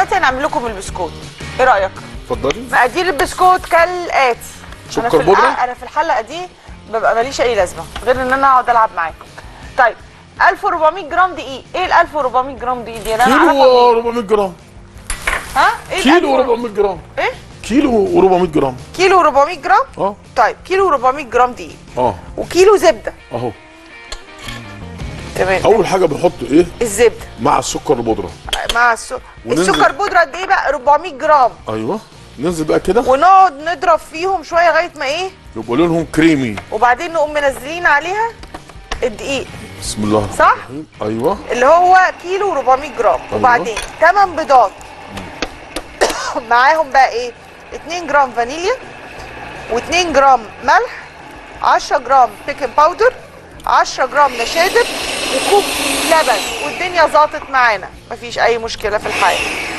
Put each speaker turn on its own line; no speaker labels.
دلوقتي هنعمل لكم البسكوت ايه رايك
اتفضلي
مقادير البسكوت كالاتي
سكر
أنا في الح-
بودرة؟
انا في الحلقه دي ببقى ماليش اي لازمه غير ان انا اقعد العب معاكم طيب 1400 جرام دقيق ايه ال 1400 جرام دقيق دي انا
كيلو
أعرفها منين؟
و400 جرام
ها ايه ال
كيلو
1400
و400 جرام
ايه
كيلو و400 جرام
كيلو 400 جرام
اه
طيب كيلو 400 جرام دقيق
اه
وكيلو زبده
اهو
تمام
اول حاجه بنحط ايه
الزبده
مع السكر البودره
مع السكر
وننزل-
السكر بودره قد ايه بقى 400 جرام
ايوه ننزل بقى كده
ونقعد نضرب فيهم شويه لغايه ما ايه
يبقى لونهم كريمي
وبعدين نقوم منزلين عليها الدقيق
بسم الله الرحمن
صح؟
الرحيم ايوه
اللي هو كيلو 400 جرام وبعدين 8 بيضات معاهم بقى ايه 2 جرام فانيليا و2 جرام ملح 10 جرام بيكنج باودر 10 جرام نشادر وكوب لبن والدنيا ظبطت معانا مفيش اي مشكله في الحياه